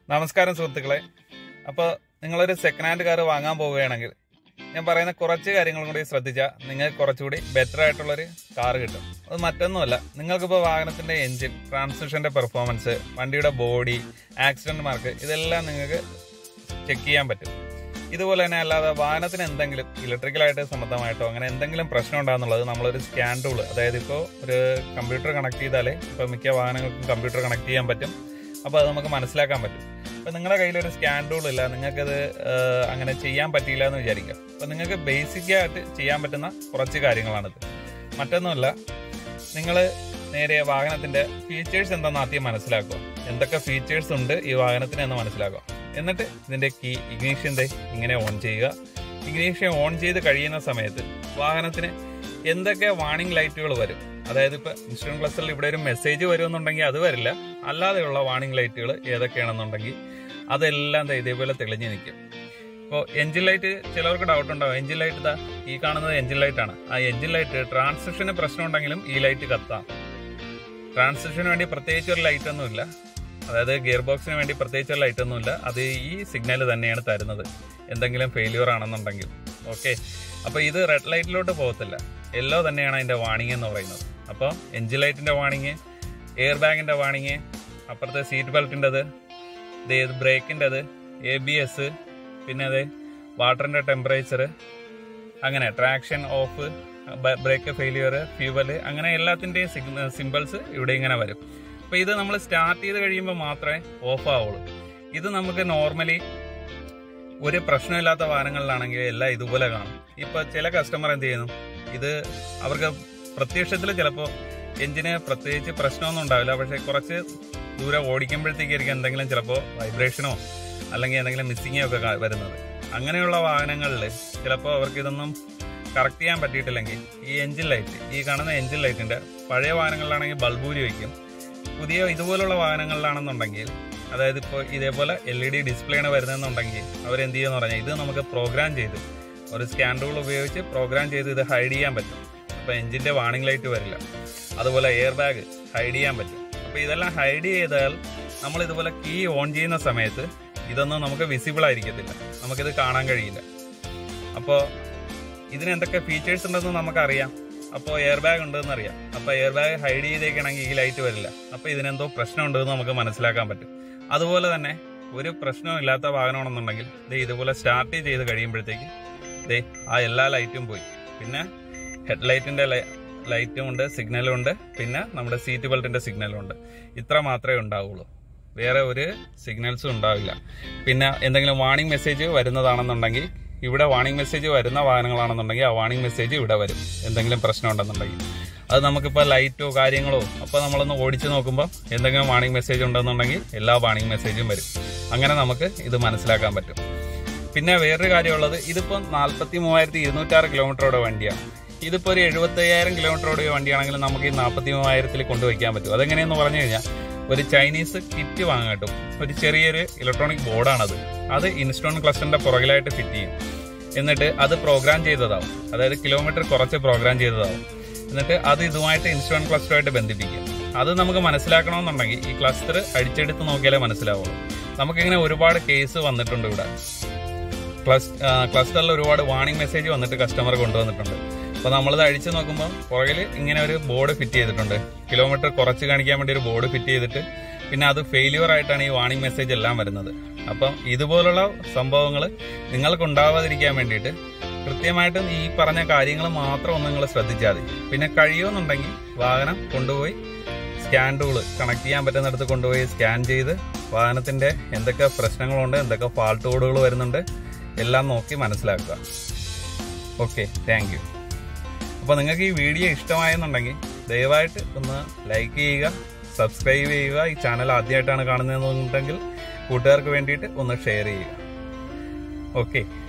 നമസ്കാരം സുഹൃത്തുക്കളെ അപ്പോൾ നിങ്ങളൊരു സെക്കൻഡ് ഹാൻഡ് കാർ വാങ്ങാൻ പോവുകയാണെങ്കിൽ ഞാൻ പറയുന്ന കുറച്ച് കാര്യങ്ങളും കൂടി ശ്രദ്ധിച്ചാൽ നിങ്ങൾക്ക് കുറച്ചുകൂടി ബെറ്റർ ആയിട്ടുള്ളൊരു കാർ കിട്ടും അത് മറ്റൊന്നുമല്ല നിങ്ങൾക്കിപ്പോൾ വാഹനത്തിൻ്റെ എൻജിൻ ട്രാൻസ്മിഷൻ്റെ പെർഫോമൻസ് വണ്ടിയുടെ ബോഡി ആക്സിഡൻറ്റ് മാർക്ക് ഇതെല്ലാം നിങ്ങൾക്ക് ചെക്ക് ചെയ്യാൻ പറ്റും ഇതുപോലെ തന്നെ അല്ലാതെ വാഹനത്തിന് എന്തെങ്കിലും ഇലക്ട്രിക്കലായിട്ട് സംബന്ധമായിട്ടോ അങ്ങനെ എന്തെങ്കിലും പ്രശ്നം ഉണ്ടാകുന്നുള്ളത് നമ്മളൊരു സ്കാൻ ടൂൾ അതായത് ഇപ്പോൾ ഒരു കമ്പ്യൂട്ടർ കണക്ട് ചെയ്താലേ ഇപ്പോൾ മിക്ക വാഹനങ്ങൾക്കും കമ്പ്യൂട്ടർ കണക്ട് ചെയ്യാൻ പറ്റും അപ്പോൾ അത് നമുക്ക് മനസ്സിലാക്കാൻ പറ്റും അപ്പോൾ നിങ്ങളുടെ കയ്യിൽ ഒരു സ്കാൻ ടൂൾ ഇല്ല നിങ്ങൾക്കത് ഏഹ്, അങ്ങനെ ചെയ്യാൻ പറ്റിയില്ല എന്ന് വിചാരിക്കുക അപ്പോൾ നിങ്ങൾക്ക് ബേസിക് ആയിട്ട് ചെയ്യാൻ പറ്റുന്ന കുറച്ച് കാര്യങ്ങളാണിത് മറ്റൊന്നുമല്ല നിങ്ങൾ നേരെ വാഹനത്തിന്റെ ഫീച്ചേഴ്സ് എന്താണെന്ന് ആദ്യം മനസ്സിലാക്കുക എന്തൊക്കെ ഫീച്ചേഴ്സ് ഉണ്ട് ഈ വാഹനത്തിന് എന്ന് മനസ്സിലാക്കുക എന്നിട്ട് ഇതിന്റെ കീ ഇഗ്നീഷ്യന്റെ ഇങ്ങനെ ഓൺ ചെയ്യുക ഇഗ്നീഷ്യൻ ഓൺ ചെയ്ത് കഴിയുന്ന സമയത്ത് വാഹനത്തിന് എന്തൊക്കെ വാണിംഗ് ലൈറ്റുകൾ വരും അതായത് ഇപ്പൊ ഇൻഷുറൻസ് ക്ലസ്റ്ററിൽ ഇവിടെ ഒരു മെസ്സേജ് വരുമെന്നുണ്ടെങ്കിൽ അത് വരില്ല അല്ലാതെയുള്ള വാണിംഗ് ലൈറ്റുകൾ ഏതൊക്കെയാണെന്നുണ്ടെങ്കിൽ അതെല്ലാം ദേ ഇതേപോലെ തെളിഞ്ഞു നിൽക്കും ഇപ്പോൾ എഞ്ചിൻ ലൈറ്റ് ചിലവർക്ക് ഡൗട്ട് ഉണ്ടാവും എഞ്ചിൻ ലൈറ്റ് ഇതാ ഈ കാണുന്നത് എഞ്ചിൻ ലൈറ്റ് ആണ് ആ എഞ്ചിൻ ലൈറ്റ് ട്രാൻസിഷന് പ്രശ്നം ഉണ്ടെങ്കിലും ഈ ലൈറ്റ് കത്താം ട്രാൻസിഷന് വേണ്ടി പ്രത്യേകിച്ച് ഒരു ലൈറ്റ് ഒന്നുമില്ല അതായത് ഗിയർ ബോക്സിന് വേണ്ടി പ്രത്യേകിച്ച് ഒരു ലൈറ്റ് ഒന്നുമില്ല അത് ഈ സിഗ്നൽ തന്നെയാണ് തരുന്നത് എന്തെങ്കിലും ഫെയിലിയർ ആണെന്നുണ്ടെങ്കിൽ ഓക്കെ അപ്പോൾ ഇത് റെഡ് ലൈറ്റിലോട്ട് പോകത്തില്ല യെല്ലോ തന്നെയാണ് അതിൻ്റെ വാണിംഗ് എന്ന് പറയുന്നത് അപ്പോൾ എഞ്ചിൻ ലൈറ്റിൻ്റെ വാണിംഗ് എയർ ബാഗിൻ്റെ വാണിംഗ് അപ്പുറത്തെ സീറ്റ് ബെൽറ്റിൻ്റെത് ഇത് ബ്രേക്കിൻ്റെത് എ ബി എസ് പിന്നെ അത് വാട്ടറിൻ്റെ ടെമ്പറേച്ചർ അങ്ങനെ traction off brake failure fuel അങ്ങനെ എല്ലാത്തിൻ്റെയും സിമ്പിൾസ് ഇവിടെ ഇങ്ങനെ വരും അപ്പോൾ ഇത് നമ്മൾ സ്റ്റാർട്ട് ചെയ്ത് കഴിയുമ്പോൾ മാത്രമേ ഓഫ് ആവുള്ളൂ ഇത് നമുക്ക് നോർമലി ഒരു പ്രശ്നമില്ലാത്ത വാഹനങ്ങളിലാണെങ്കിൽ എല്ലാം ഇതുപോലെ കാണും ഇപ്പൊ ചില കസ്റ്റമർ എന്ത് ചെയ്യുന്നു ഇത് അവർക്ക് പ്രത്യക്ഷത്തിൽ ചിലപ്പോൾ എഞ്ചിന് പ്രത്യേകിച്ച് പ്രശ്നമൊന്നും ഉണ്ടാവില്ല പക്ഷെ കുറച്ച് ദൂരെ ഓടിക്കുമ്പോഴത്തേക്കായിരിക്കും എന്തെങ്കിലും ചിലപ്പോൾ വൈബ്രേഷനോ അല്ലെങ്കിൽ എന്തെങ്കിലും മിസ്സിങ്ങോ ഒക്കെ കാ- വരുന്നത് അങ്ങനെയുള്ള വാഹനങ്ങളിൽ ചിലപ്പോൾ അവർക്ക് ഇതൊന്നും കറക്റ്റ് ചെയ്യാൻ പറ്റിയിട്ടില്ലെങ്കിൽ ഈ എഞ്ചിൻ ലൈറ്റ് ഈ കാണുന്ന എഞ്ചിൻ ലൈറ്റിന്റെ പഴയ വാഹനങ്ങളിലാണെങ്കിൽ ബൾബൂരി വയ്ക്കും പുതിയ ഇതുപോലുള്ള വാഹനങ്ങളിലാണെന്നുണ്ടെങ്കിൽ അതായത് ഇപ്പോൾ ഇതേപോലെ എൽ ഇ ഡി ഡിസ്പ്ലേയാണ് വരുന്നതെന്നുണ്ടെങ്കിൽ അവരെന്ത് ചെയ്യുമെന്ന് പറഞ്ഞാൽ ഇത് നമുക്ക് പ്രോഗ്രാം ചെയ്ത് ഒരു സ്കാൻ ടൂൾ ഉപയോഗിച്ച് പ്രോഗ്രാം ചെയ്ത് ഇത് ഹൈഡ് ചെയ്യാൻ പറ്റും അപ്പോൾ എഞ്ചിൻ്റെ വാണിംഗ് ലൈറ്റ് വരില്ല അതുപോലെ എയർ ബാഗ് ഹൈഡ് ചെയ്യാൻ പറ്റും അപ്പോൾ ഇതെല്ലാം ഹൈഡ് ചെയ്താൽ നമ്മൾ ഇതുപോലെ കീ ഓൺ ചെയ്യുന്ന സമയത്ത് ഇതൊന്നും നമുക്ക് വിസിബിൾ ആയിരിക്കത്തില്ല നമുക്കിത് കാണാൻ കഴിയില്ല അപ്പോൾ ഇതിന് എന്തൊക്കെ ഫീച്ചേഴ്സ് ഉണ്ടെന്ന് നമുക്കറിയാം അപ്പോൾ എയർ ബാഗ് ഉണ്ടെന്ന് അറിയാം അപ്പോൾ എയർ ബാഗ് ഹൈഡ് ചെയ്തേക്കണമെങ്കിൽ ഈ ലൈറ്റ് വരില്ല അപ്പോൾ ഇതിനെന്തോ പ്രശ്നം ഉണ്ടെന്ന് നമുക്ക് മനസ്സിലാക്കാൻ പറ്റും അതുപോലെ തന്നെ ഒരു പ്രശ്നവും ഇല്ലാത്ത വാഹനമാണെന്നുണ്ടെങ്കിൽ ദേ ഇതുപോലെ സ്റ്റാർട്ട് ചെയ്ത് കഴിയുമ്പോഴത്തേക്ക് ദേ ആ എല്ലാ ലൈറ്റും പോയി പിന്നെ ഹെഡ് ലൈറ്റിന്റെ ലൈറ്റും ഉണ്ട് സിഗ്നലും ഉണ്ട് പിന്നെ നമ്മുടെ സീറ്റ് ബെൽറ്റിന്റെ സിഗ്നലും ഉണ്ട് ഇത്ര മാത്രമേ ഉണ്ടാവുള്ളൂ വേറെ ഒരു സിഗ്നൽസും ഉണ്ടാവില്ല പിന്നെ എന്തെങ്കിലും വാണിംഗ് മെസ്സേജ് വരുന്നതാണെന്നുണ്ടെങ്കിൽ ഇവിടെ വാണിംഗ് മെസ്സേജ് വരുന്ന വാഹനങ്ങളാണെന്നുണ്ടെങ്കിൽ ആ വാണിംഗ് മെസ്സേജ് ഇവിടെ വരും എന്തെങ്കിലും പ്രശ്നം ഉണ്ടെന്നുണ്ടെങ്കിൽ അത് നമുക്കിപ്പോൾ ലൈറ്റോ കാര്യങ്ങളോ അപ്പോൾ നമ്മളൊന്ന് ഓടിച്ച് നോക്കുമ്പോൾ എന്തെങ്കിലും വാണിംഗ് മെസ്സേജ് ഉണ്ടെന്നുണ്ടെങ്കിൽ എല്ലാ വാണിംഗ് മെസ്സേജും വരും അങ്ങനെ നമുക്ക് ഇത് മനസ്സിലാക്കാൻ പറ്റും പിന്നെ വേറൊരു കാര്യമുള്ളത് ഇതിപ്പോൾ നാൽപ്പത്തി മൂവായിരത്തി ഇരുന്നൂറ്റാറ് കിലോമീറ്ററോടെ വണ്ടിയാണ് ഇതിപ്പോൾ ഒരു എഴുപത്തി അയ്യായിരം കിലോമീറ്ററോടെ വണ്ടിയാണെങ്കിൽ നമുക്ക് ഈ നാൽപ്പത്തി മൂവായിരത്തിൽ കൊണ്ടുവയ്ക്കാൻ പറ്റും അതെങ്ങനെയെന്ന് പറഞ്ഞു കഴിഞ്ഞാൽ ഒരു ചൈനീസ് കിറ്റ് വാങ്ങാൻ കിട്ടും ഒരു ചെറിയൊരു ഇലക്ട്രോണിക് ബോർഡാണത് അത് ഇൻസ്റ്റോൺ ക്ലസ്റ്ററിന്റെ പുറകിലായിട്ട് ഫിറ്റ് ചെയ്യും എന്നിട്ട് അത് പ്രോഗ്രാം ചെയ്തതാവും അതായത് കിലോമീറ്റർ കുറച്ച് പ്രോഗ്രാം ചെയ്തതാവും എന്നിട്ട് അത് ഇതുമായിട്ട് ഇൻസ്റ്റോൺ ക്ലസ്റ്ററുമായിട്ട് ബന്ധിപ്പിക്കും അത് നമുക്ക് മനസ്സിലാക്കണമെന്നുണ്ടെങ്കിൽ ഈ ക്ലസ്റ്റർ അടിച്ചെടുത്ത് നോക്കിയാലേ മനസ്സിലാവുള്ളൂ നമുക്കിങ്ങനെ ഒരുപാട് കേസ് വന്നിട്ടുണ്ട് ഇവിടെ ക്ലസ് ക്ലസ്റ്ററിൽ ഒരുപാട് വാണിംഗ് മെസ്സേജ് വന്നിട്ട് കസ്റ്റമർ കൊണ്ടുവന്നിട്ടുണ്ട് അപ്പോൾ നമ്മളിത് അഴിച്ചു നോക്കുമ്പോൾ പുറകിൽ ഇങ്ങനെ ഒരു ബോർഡ് ഫിറ്റ് ചെയ്തിട്ടുണ്ട് കിലോമീറ്റർ കുറച്ച് കാണിക്കാൻ വേണ്ടി ഒരു ബോർഡ് ഫിറ്റ് ചെയ്തിട്ട് പിന്നെ അത് ഫെയിലിയർ ആയിട്ടാണ് ഈ വാണിംഗ് മെസ്സേജ് എല്ലാം വരുന്നത് അപ്പം ഇതുപോലുള്ള സംഭവങ്ങൾ നിങ്ങൾക്ക് ഉണ്ടാവാതിരിക്കാൻ വേണ്ടിയിട്ട് കൃത്യമായിട്ടും ഈ പറഞ്ഞ കാര്യങ്ങൾ മാത്രം ഒന്ന് നിങ്ങൾ ശ്രദ്ധിച്ചാൽ മതി പിന്നെ കഴിയുമെന്നുണ്ടെങ്കിൽ വാഹനം കൊണ്ടുപോയി സ്കാൻ ടൂള് കണക്ട് ചെയ്യാൻ പറ്റുന്നിടത്ത് കൊണ്ടുപോയി സ്കാൻ ചെയ്ത് വാഹനത്തിന്റെ എന്തൊക്കെ പ്രശ്നങ്ങളുണ്ട് എന്തൊക്കെ ഫാൾട്ട് കോഡുകൾ വരുന്നുണ്ട് എല്ലാം നോക്കി മനസ്സിലാക്കുക ഓക്കെ താങ്ക് യു അപ്പോൾ നിങ്ങൾക്ക് ഈ വീഡിയോ ഇഷ്ടമായെന്നുണ്ടെങ്കിൽ ദയവായിട്ട് ഒന്ന് ലൈക്ക് ചെയ്യുക സബ്സ്ക്രൈബ് ചെയ്യുക ഈ ചാനൽ ആദ്യമായിട്ടാണ് കാണുന്നതെന്നുണ്ടെങ്കിൽ കൂട്ടുകാർക്ക് വേണ്ടിയിട്ട് ഒന്ന് ഷെയർ ചെയ്യുക ഓക്കെ